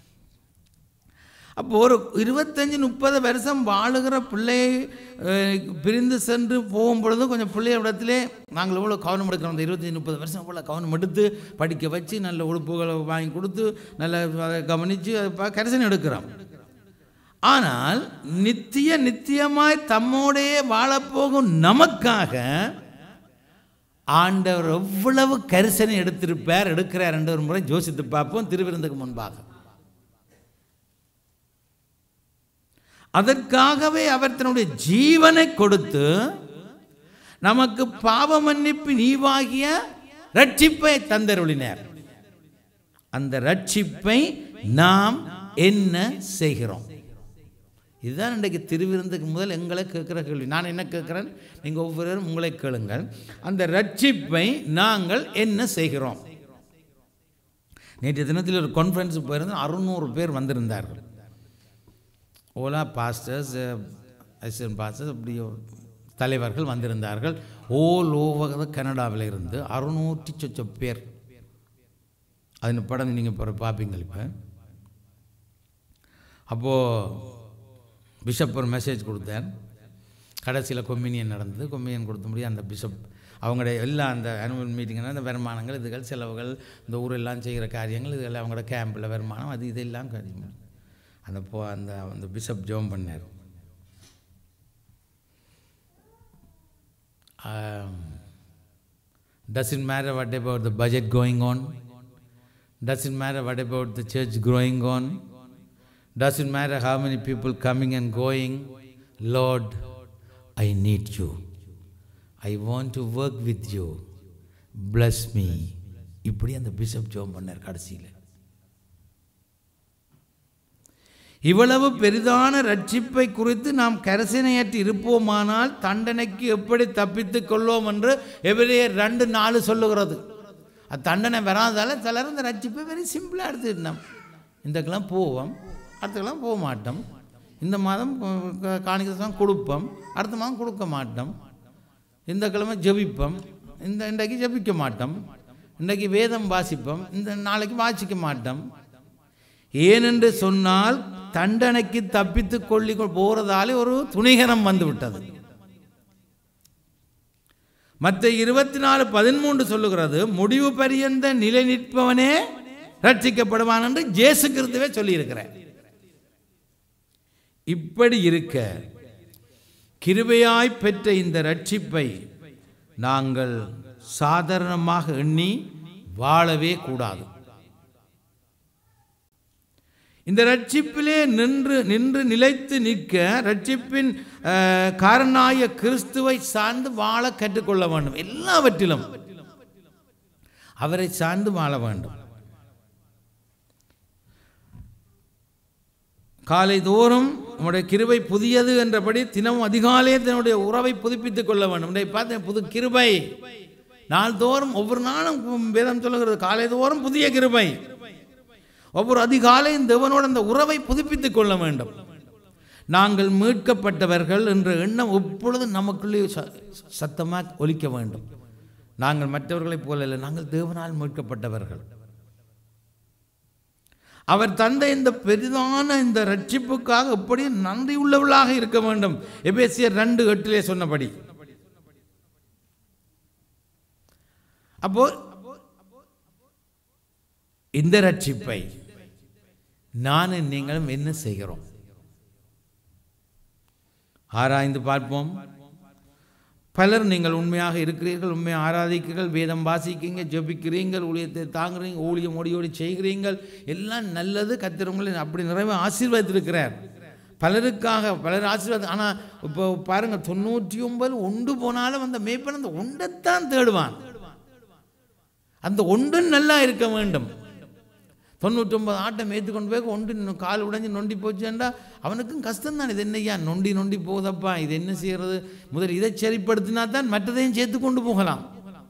அப்போ ஒரு இருபத்தஞ்சி முப்பது வருஷம் வாழுகிற பிள்ளையை அஹ், பிரிந்து சென்று போகும் பொழுது கொஞ்சம் பிள்ளைய இடத்திலே நாங்கள் எவ்வளோ கவனம் எடுக்கிறோம் அந்த இருபத்தஞ்சி முப்பது வருஷம் எவ்வளோ கவனம் எடுத்து படிக்க வச்சு நல்ல உடுப்புகளை வாங்கி கொடுத்து நல்ல அதை கவனித்து அதை பா- கரிசனை எடுக்கிறோம் ஆனால் நித்திய நித்தியமாய் தம்மோடே வாழப்போகும் நமக்காக ஆண்டவர் எவ்வளவு கரிசனை எடுத்திருப்பார் எடுக்கிறார் என்ற ஒரு முறை யோசித்து பார்ப்போம் திருவிருந்துக்கு முன்பாக அதற்காகவே அவர் தன்னுடைய ஜீவனை கொடுத்து நமக்கு பாவ மன்னிப்பு நீவாகிய ரட்சிப்பை தந்தருளினார் அந்த ரட்சிப்பை நாம் என்ன செய்கிறோம் இதுதான் இன்றைக்கு திருவிருந்துக்கு முதல் எங்களை கேட்குற கேள்வி நான் என்ன கேட்குறேன் நீங்கள் ஒவ்வொருவரும் உங்களை கேளுங்கள் அந்த ரட்சிப்பை நாங்கள் என்ன செய்கிறோம் நேற்று தினத்தில் ஒரு கான்ஃபரன்ஸ் போயிருந்தோம் அறுநூறு பேர் வந்திருந்தார்கள் ஓலா பாஸ்டர்ஸ் அசிஸ்டன்ட் பாஸ்டர்ஸ் அப்படி தலைவர்கள் வந்திருந்தார்கள் ஓல் ஓவர் கனடாவில் இருந்து அறுநூற்றி சொச்ச பேர் அதன் படம் நீங்கள் இப்போ பார்ப்பீங்க இப்போ அப்போது பிஷப் ஒரு மெசேஜ் கொடுத்தார் கடைசியில் கொம்யூனியன் நடந்தது கொம்யூனியன் கொடுத்த முடியும் அந்த பிஷப் அவங்களுடைய எல்லா அந்த அனுவல் மீட்டிங்னா அந்த வருமானங்கள் இதுகள் செலவுகள் இந்த ஊரெல்லாம் செய்கிற காரியங்கள் இதெல்லாம் அவங்களோட கேம்பில் வருமானம் அது இதெல்லாம் காரியம் அந்த போ அந்த அந்த பிஷப் ஜோம் பண்ணார் doesn't matter what about the budget going on doesn't matter what about the church growing on doesn't matter how many people coming and going lord i need you i want to work with you bless me இப்படி அந்த bishop ஜோம் பண்ணார் கடைசியில் இவ்வளவு பெரிதான ரட்சிப்பை குறித்து நாம் கரசனையற்று இருப்போமானால் தண்டனைக்கு எப்படி தப்பித்துக் கொள்வோம் என்று எவரையே ரெண்டு நாலு சொல்லுகிறது அது தண்டனை வராதால சிலர் இந்த ரட்சிப்பை வெரி சிம்பிளாக எடுத்துக்கிட்டோம் இந்தக்கெல்லாம் போவோம் அடுத்தக்கெல்லாம் போக மாட்டோம் இந்த மாதம் காணிக்கை தான் கொடுப்போம் அடுத்த மாதம் கொடுக்க மாட்டோம் இந்த கிழமை ஜெபிப்போம் இந்த இன்றைக்கு ஜெபிக்க மாட்டோம் இன்றைக்கு வேதம் வாசிப்போம் இந்த நாளைக்கு வாசிக்க மாட்டோம் ஏனென்று சொன்னால் தண்டனைக்கு தப்பித்து கொள்ளி போகிறதாலே ஒரு துணிகரம் வந்து விட்டது மற்ற இருபத்தி நாலு பதிமூன்று சொல்லுகிறது முடிவு பரியந்த நிலை நிற்பவனே ரட்சிக்கப்படுவான் என்று ஜேசு கிறிஸ்துவே சொல்லியிருக்கிறார் இப்படி இருக்க கிருபையாய் பெற்ற இந்த ரட்சிப்பை நாங்கள் சாதாரணமாக எண்ணி வாழவே கூடாது இந்த ரட்சிப்பிலே நின்று நின்று நிலைத்து நிற்க ரட்சிப்பின் அஹ், காரணாய கிறிஸ்துவை சார்ந்து வாழ கற்றுக்கொள்ள வேண்டும் எல்லாவற்றிலும் அவரை சார்ந்து வாழ வேண்டும் காலை தோறும் நம்முடைய கிருபை புதியது என்றபடி தினமும் அதிகாலையே தன்னுடைய உறவை புதுப்பித்துக் கொள்ள வேண்டும் இன்றைய பார்த்தேன் புது கிருபை நாள்தோறும் ஒவ்வொரு நாளும் வேதம் சொல்லுகிறது காலை தோறும் புதிய கிருபை ஒவ்வொரு அதிகாலையும் தேவனோடு அந்த உறவை புதுப்பித்துக் கொள்ள வேண்டும் நாங்கள் மீட்கப்பட்டவர்கள் என்ற எண்ணம் எப்பொழுதும் நமக்குள்ளே ச சத்தமாக ஒலிக்க வேண்டும் நாங்கள் மற்றவர்களைப் போல இல்லை நாங்கள் தேவனால் மீட்கப்பட்டவர்கள் அவர் தந்த இந்த பெரிதான இந்த ரட்சிப்புக்காக எப்படி நன்றி உள்ளவர்களாக இருக்க வேண்டும் எபேசியர் ரெண்டு எட்டிலே சொன்னபடி அப்போ இந்த ரட்சிப்பை நானும் நீங்களும் என்ன செய்கிறோம் ஆராய்ந்து பார்ப்போம் பலர் நீங்கள் உண்மையாக இருக்கிறீர்கள் உண்மையை ஆராதிக்கிறீர்கள் வேதம் வாசிக்கிறீங்க ஜெபிக்கிறீங்கள் ஊழியத்தை தாங்குறீங்க ஊழியம் ஓடியோடி செய்கிறீங்கள் எல்லாம் நல்லது கத்திரவங்களை அப்படி நிறைய ஆசீர்வதித்திருக்கிறார் பலருக்காக பலர் ஆசீர்வாதம் ஆனால் இப்போ பாருங்கள் தொண்ணூற்றி ஒன்பது ஒன்று போனாலும் அந்த மேய்ப்பன் அந்த ஒன்றைத்தான் தேடுவான் அந்த ஒன்றும் நல்லா இருக்க வேண்டும் தொண்ணூற்றொம்பது ஆட்டை மேய்த்து கொண்டு போய் ஒன்று இன்னும் கால் உடைஞ்சு நொண்டி போச்சுண்டா அவனுக்கும் கஷ்டம் தான் இது என்னய்யா நொண்டி நொண்டி போகுதப்பா இது என்ன செய்யறது முதல் இதை சரிப்படுத்தினா தான் மற்றதையும் சேர்த்து கொண்டு போகலாம்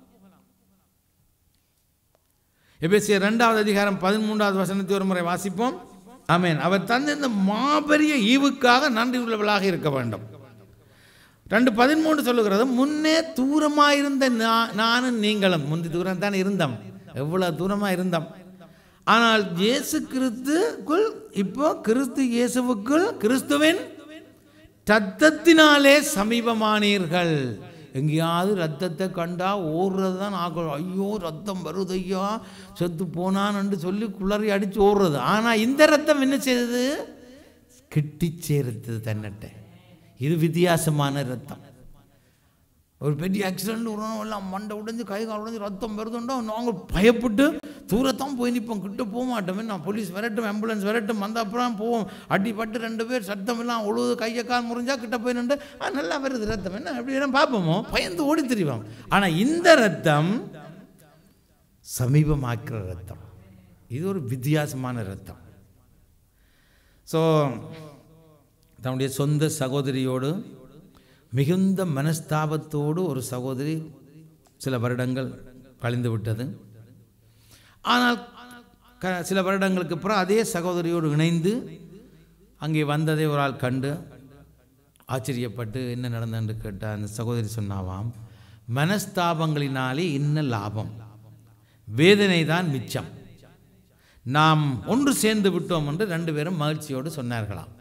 எபேசிய ரெண்டாவது அதிகாரம் பதிமூன்றாவது வசனத்தை ஒரு முறை வாசிப்போம் ஆமென் அவர் தந்த இந்த மாபெரிய ஈவுக்காக நன்றி உள்ளவளாக இருக்க வேண்டும் ரெண்டு பதிமூன்று சொல்லுகிறது முன்னே தூரமாயிருந்த நா- நானும் நீங்களும் முந்தி தூரம் தான் இருந்தோம் எவ்வளோ தூரமாக இருந்தோம் ஆனால் இயேசு கிறிஸ்துக்குள் இப்போ கிறிஸ்து இயேசுவுக்குள் கிறிஸ்துவின் ரத்தத்தினாலே சமீபமானீர்கள் எங்கேயாவது ரத்தத்தை கண்டா ஓடுறது தான் ஆகும் ஐயோ ரத்தம் வருது ஐயா செத்து போனான்னு சொல்லி குளறி அடித்து ஓடுறது ஆனால் இந்த ரத்தம் என்ன செய்தது கிட்டி சேர்த்தது தன்னிட்ட இது வித்தியாசமான ரத்தம் ஒரு பெரிய ஆக்சிடென்ட் விடணும் எல்லாம் மண்டை உடைஞ்சு கை கால் உடைஞ்சு ரத்தம் வருதுண்டோ நாங்கள் பயப்பட்டு தூரத்தான் போய் நிற்போம் கிட்ட போக மாட்டோமே நான் போலீஸ் விரட்டும் ஆம்புலன்ஸ் விரட்டும் வந்த அப்புறம் போவோம் அடிபட்டு ரெண்டு பேர் சத்தம் எல்லாம் உழுது கையை கால் முறிஞ்சா கிட்ட போய் நின்று ஆ நல்லா வருது ரத்தம் என்ன அப்படி எல்லாம் பார்ப்போமோ பயந்து ஓடி திரிவோம் ஆனால் இந்த ரத்தம் சமீபமாக்குற ரத்தம் இது ஒரு வித்தியாசமான ரத்தம் ஸோ தன்னுடைய சொந்த சகோதரியோடு மிகுந்த மனஸ்தாபத்தோடு ஒரு சகோதரி சில வருடங்கள் கழிந்து விட்டது ஆனால் க சில வருடங்களுக்கு அப்புறம் அதே சகோதரியோடு இணைந்து அங்கே வந்ததை ஒரு ஆள் கண்டு ஆச்சரியப்பட்டு என்ன நடந்ததுன்னு கேட்ட அந்த சகோதரி சொன்னாவாம் மனஸ்தாபங்களினாலே என்ன லாபம் வேதனை தான் மிச்சம் நாம் ஒன்று சேர்ந்து விட்டோம் என்று ரெண்டு பேரும் மகிழ்ச்சியோடு சொன்னார்களாம்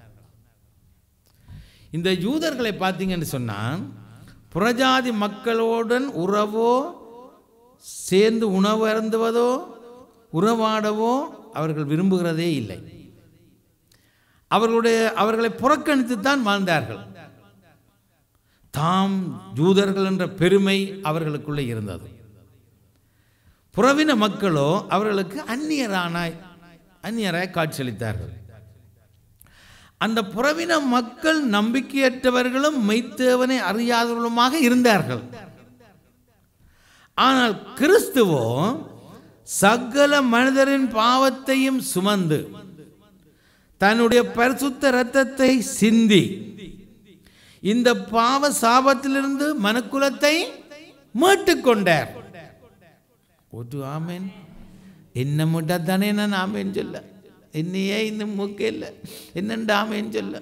இந்த யூதர்களை பார்த்தீங்கன்னு சொன்னால் புறஜாதி மக்களுடன் உறவோ சேர்ந்து உணவு அருந்துவதோ உறவாடவோ அவர்கள் விரும்புகிறதே இல்லை அவர்களுடைய அவர்களை புறக்கணித்துத்தான் வாழ்ந்தார்கள் தாம் யூதர்கள் என்ற பெருமை அவர்களுக்குள்ளே இருந்தது புறவின மக்களோ அவர்களுக்கு அந்நியரானாய் அந்நியராய் காட்சியளித்தார்கள் அந்த புறவின மக்கள் நம்பிக்கையற்றவர்களும் மெய்த்தேவனை அறியாதவர்களுமாக இருந்தார்கள் ஆனால் கிறிஸ்துவோ சகல மனிதரின் பாவத்தையும் சுமந்து தன்னுடைய பரிசுத்த இரத்தத்தை சிந்தி இந்த பாவ சாபத்திலிருந்து மனுக்குலத்தை மீட்டுக் கொண்டார் ஒரு ஆமேன் என்ன முட்டா தானே நான் ஆமேன் சொல்ல என்னையே இன்னும் மூக்க இல்லை என்னண்டு ஆமேன் சொல்ல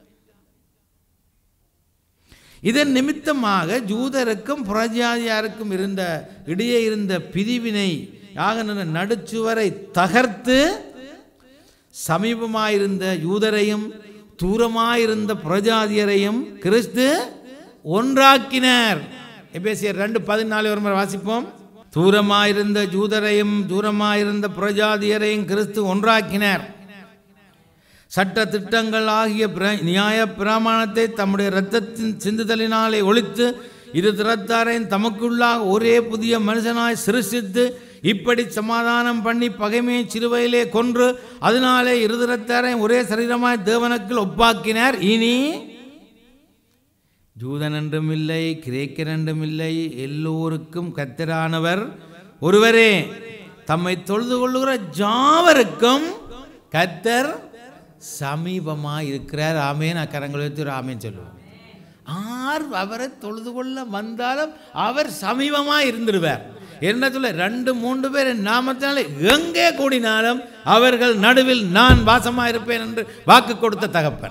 இதன் நிமித்தமாக ஜூதருக்கும் புரஜாதியாருக்கும் இருந்த இடையே இருந்த பிரிவினை யாக நடுச்சுவரை தகர்த்து சமீபமாயிருந்த யூதரையும் தூரமாயிருந்த புரஜாதியரையும் கிறிஸ்து ஒன்றாக்கினார் எபேசியர் ரெண்டு பதினாலு ஒரு முறை வாசிப்போம் தூரமாயிருந்த ஜூதரையும் தூரமாயிருந்த புரஜாதியரையும் கிறிஸ்து ஒன்றாக்கினார் சட்ட திட்டங்கள் ஆகிய பிர- நியாய பிரமாணத்தை தம்முடைய இரத்தத்தின் சிந்துதலினாலே ஒழித்து இரு திறத்தாரையும் தமக்குள்ளாக ஒரே புதிய மனுஷனாய் சிருஷ்டித்து இப்படி சமாதானம் பண்ணி பகைமையை சிறுவையிலே கொன்று அதனாலே இருதிரத்தாரையும் ஒரே சரீரமாய் தேவனுக்குள் ஒப்பாக்கினார் இனி ஜூதன் என்றும் இல்லை கிரேக்கர் என்றும் இல்லை எல்லோருக்கும் கத்தரானவர் ஒருவரே தம்மை தொழுது கொள்ளுகிற ஜாவருக்கும் கத்தர் சமீபமாக இருக்கிறார் ஆமேன் அக்கரங்கள் வைத்து ஒரு ஆமேன் சொல்லுவோம் ஆர் அவரை தொழுது கொள்ள வந்தாலும் அவர் சமீபமாக இருந்துடுவார் என்ன சொல்ல ரெண்டு மூன்று பேர் என் நாமத்தினாலே எங்கே கூடினாலும் அவர்கள் நடுவில் நான் வாசமாக இருப்பேன் என்று வாக்கு கொடுத்த தகப்பன்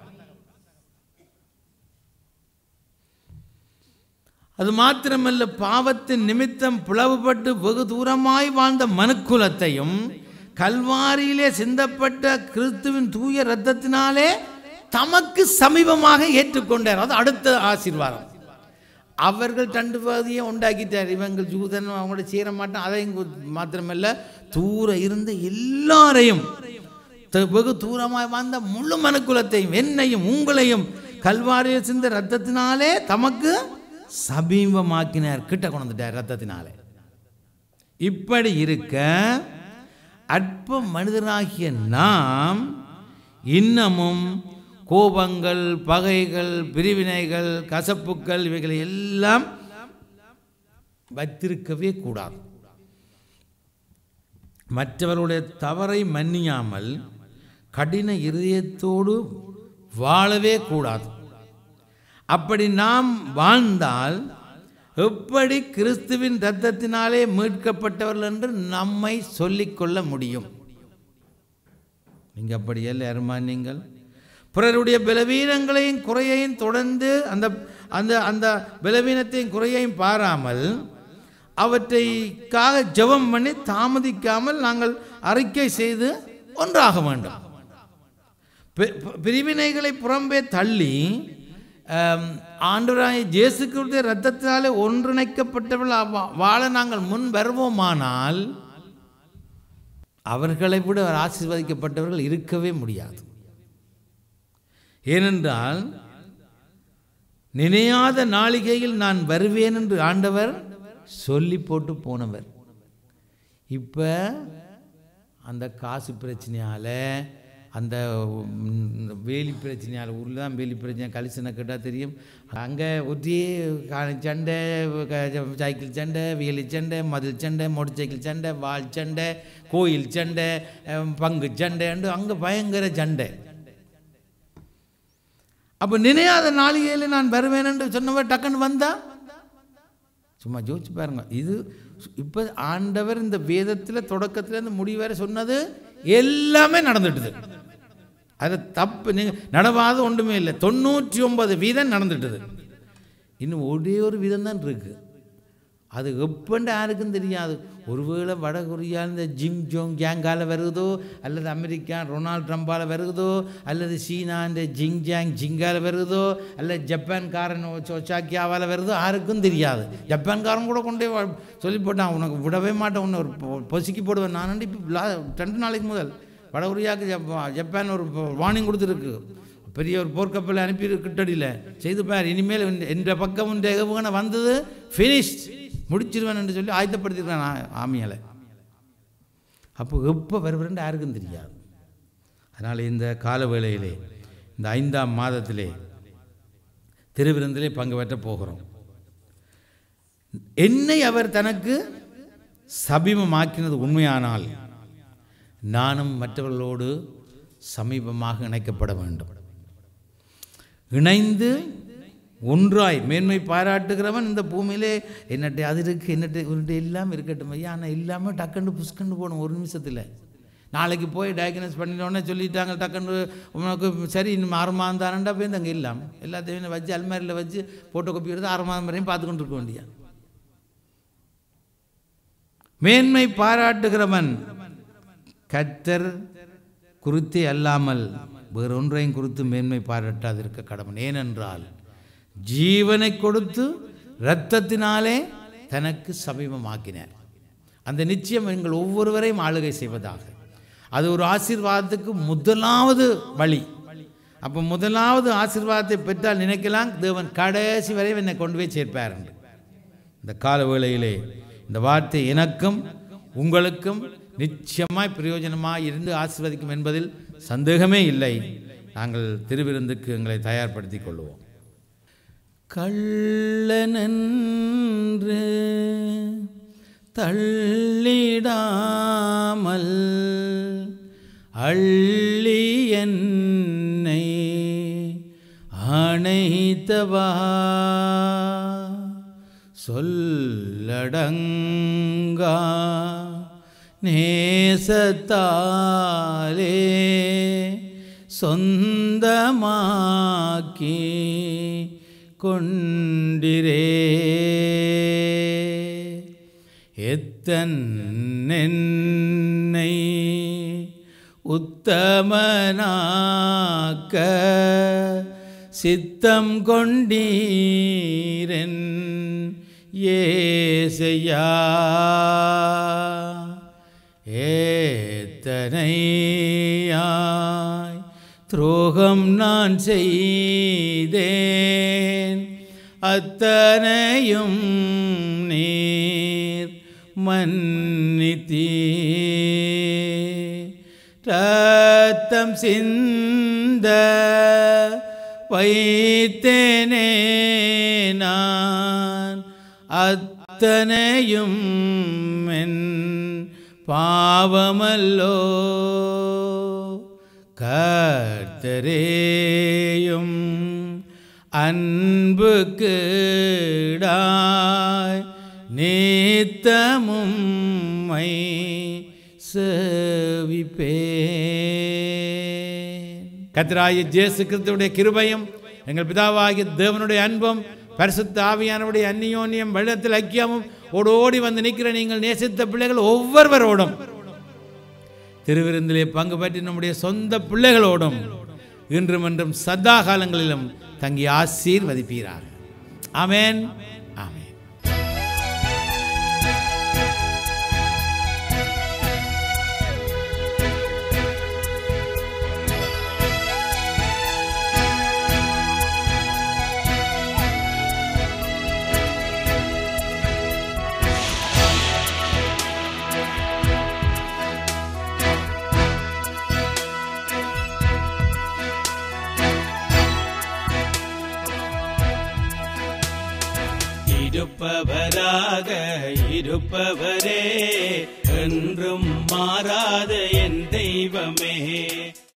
அது மாத்திரமல்ல பாவத்தின் நிமித்தம் பிளவுபட்டு வெகு தூரமாய் வாழ்ந்த மனுக்குலத்தையும் கல்வாரியிலே சிந்தப்பட்ட கிறிஸ்துவின் தூய இரத்தத்தினாலே தமக்கு சமீபமாக ஏற்றுக்கொண்டார் அது அடுத்த ஆசீர்வாதம் அவர்கள் தண்டு பகுதியை உண்டாக்கிட்டார் இவங்கள் ஜூதன் அவங்களோட சேர மாட்டான் அதை மாத்திரமல்ல தூர இருந்த எல்லாரையும் த- வெகு தூரமாய் வாழ்ந்த முழு மனுக்குலத்தையும் என்னையும் உங்களையும் கல்வாரியில் சிந்த ரத்தத்தினாலே தமக்கு சமீபமாக்கினார் கிட்ட கொண்டு வந்துட்டார் ரத்தத்தினாலே இப்படி இருக்க அற்ப மனிதராகிய நாம் இன்னமும் கோபங்கள் பகைகள் பிரிவினைகள் கசப்புக்கள் இவைகளை எல்லாம் வைத்திருக்கவே கூடாது மற்றவருடைய தவறை மன்னியாமல் கடின இருதயத்தோடு வாழவே கூடாது அப்படி நாம் வாழ்ந்தால் எப்படி கிறிஸ்துவின் இரத்தத்தினாலே மீட்கப்பட்டவர்கள் என்று நம்மை சொல்லிக்கொள்ள முடியும் நீங்க அப்படி அல்ல அருமா நீங்கள் பிறருடைய பலவீனங்களையும் குறையையும் தொடர்ந்து அந்த அந்த அந்த பலவீனத்தையும் குறையையும் பாராமல் அவற்றைக்காக ஜெபம் பண்ணி தாமதிக்காமல் நாங்கள் அறிக்கை செய்து ஒன்றாக வேண்டும் பி- பி- பிரிவினைகளை புறம்பே தள்ளி ஆம், ஆண்டவராகிய இயேசு கிறிஸ்துவின் இரத்தத்தினாலே ஒன்றிணைக்கப்பட்டவர்கள் வா- வாழ நாங்கள் முன் வருவோமானால் அவர்களை விட ஆசீர்வதிக்கப்பட்டவர்கள் இருக்கவே முடியாது ஏனென்றால் நினையாத நாளிகையில் நான் வருவேன் என்று ஆண்டவர் சொல்லி போட்டு போனவர் இப்போ அந்த காசு பிரச்சனையால் அந்த ம், வேலி பிரச்சனையால் ஊரில் தான் வேலி பிரச்சனை கலிசனை கேட்டால் தெரியும் அங்கே ஒரே கா- சண்டை க- சைக்கிள் சண்டை வேலி சண்டை மதில் சண்டை மோட்டர் சைக்கிள் சண்டை வால் சண்டை கோயில் சண்டை அஹ், பங்கு சண்டைண்டு அங்கே பயங்கர சண்டை அப்போ நினையாத நாளிகையில் நான் வருவேன் என்று சொன்னவர் டக்குன்னு வந்தா சும்மா யோசிச்சு பாருங்க இது இப்போ ஆண்டவர் இந்த வேதத்தில் தொடக்கத்தில் இந்த முடிவு வரை சொன்னது எல்லாமே நடந்துட்டுது அது தப்பு நீங்கள் நடவாத ஒன்றுமே இல்லை தொண்ணூற்றி ஒன்பது வீதம் நடந்துட்டுது இன்னும் ஒரே ஒரு வீதம் தான் இருக்கு அது எப்பண்டு யாருக்கும் தெரியாது ஒருவேளை வட கொரியா இந்த ஜிம் ஜோங் கேங்கால வருகுதோ அல்லது அமெரிக்கா ரொனால்ட் ட்ரம்பால் வருகுதோ அல்லது சீனா இந்த ஜிங் ஜாங் ஜிங்கால வருகுதோ அல்லது ஜப்பான்காரன் ஒச்சாக்கியாவால் வருதோ யாருக்கும் தெரியாது ஜப்பான்காரன் கூட கொண்டே வா- சொல்லி போட்டான் உனக்கு விடவே மாட்டேன் உன்னை ஒரு பொ- பொசுக்கி போடுவேன் நான் இப்போ ரெண்டு நாளைக்கு முதல் வட கொரியாவுக்கு ஜப்பா- ஜப்பான் ஒரு வார்னிங் கொடுத்துருக்கு பெரிய ஒரு போர்க்கப்பலை அனுப்பி கிட்டடியில் செய்து பார் இனிமேல் இந்த- இந்த பக்கம் இந்த ஏவுகணை வந்தது ஃபினிஷ்ட் முடிச்சிருவேன் என்று சொல்லி ஆயத்தப்படுத்திருக்கான் ஆமியலை அப்போ எப்போ வருவரென்று யாருக்கும் தெரியாது அதனால் இந்த கால வேளையிலே இந்த ஐந்தாம் மாதத்திலே திருவிருந்திலே பங்கு பெற்ற போகிறோம் என்னை அவர் தனக்கு சபீமமாக்கினது உண்மையானால் நானும் மற்றவர்களோடு சமீபமாக இணைக்கப்பட வேண்டும் இணைந்து ஒன்றாய் மேன்மை பாராட்டுகிறவன் இந்த பூமியிலே என்னட்டு அது இருக்கு என்னட்டு உன்ட்டு எல்லாம் இருக்கட்டும் ஐயா ஆனால் இல்லாமல் டக்குன்னு புஷ்கண்டு போகணும் ஒரு நிமிஷத்தில் நாளைக்கு போய் டயக்னோஸ் பண்ணிட்டோன்னே சொல்லிட்டாங்க டக்குன்னு உனக்கு சரி இன்னும் ஆறு மாதம் தானண்டா போய் அங்கே இல்லாமல் எல்லாத்தையும் வச்சு அல்மாரியில் வச்சு ஃபோட்டோ காப்பி எடுத்து ஆறு மாதம் வரையும் பார்த்து கொண்டு இருக்க வேண்டியா மேன்மை பாராட்டுகிறவன் கர்த்தர் குறித்தே அல்லாமல் வேறொன்றையும் குறித்து மேன்மை பாராட்டாதிருக்க கடவன் ஏனென்றால் ஜீவனை கொடுத்து இரத்தத்தினாலே தனக்கு சமீபமாக்கினார் அந்த நிச்சயம் எங்கள் ஒவ்வொருவரையும் ஆளுகை செய்வதாக அது ஒரு ஆசீர்வாதத்துக்கு முதலாவது வழி அப்போ முதலாவது ஆசீர்வாதத்தை பெற்றால் நினைக்கலாம் தேவன் கடைசி வரை என்னை கொண்டு போய் சேர்ப்பார் என்று இந்த கால வேளையிலே இந்த வார்த்தை எனக்கும் உங்களுக்கும் நிச்சயமாய் பிரயோஜனமாய் இருந்து ஆசீர்வதிக்கும் என்பதில் சந்தேகமே இல்லை நாங்கள் திருவிருந்துக்கு எங்களை தயார்படுத்திக் கொள்வோம் கள்ளனன்று தள்ளிடாமல் அள்ளி என்னை அணைத்தவா சொல்லடங்கா நேசத்தாலே சொந்தமாக்கி கொண்டிரே எத்தன்னை உத்தமனாக்க சித்தம் கொண்டீரன் ஏசையா ஏத்தனையாய் துரோகம் நான் செய்தேன் அத்தனையும் நீர் மன்னித்தீ ரத்தம் சிந்த வைத்தேனே நான் அத்தனையும் என் பாவமல்லோ கர்த்தரேயும் அன்புக்குடாய் நீத்தமும் மை சேவிப்பேன் கத்திராய ஜேசு கிறிஸ்துவுடைய கிருபையும் எங்கள் பிதாவாகிய தேவனுடைய அன்பும் பரிசுத்த ஆவியானவருடைய அந்நியோன்யம் வெள்ளத்தில் ஐக்கியமும் ஓடோடி வந்து நிற்கிற நீங்கள் நேசித்த பிள்ளைகள் ஒவ்வொருவரோடும் திருவிருந்திலே பங்கு பற்றி நம்முடைய சொந்த பிள்ளைகளோடும் இன்றும் என்றும் சதா காலங்களிலும் தங்கி ஆசீர்வதிப்பீராக ஆமென் ஆமென் இருப்பவராக இருப்பவரே என்றும் மாறாத என் தெய்வமே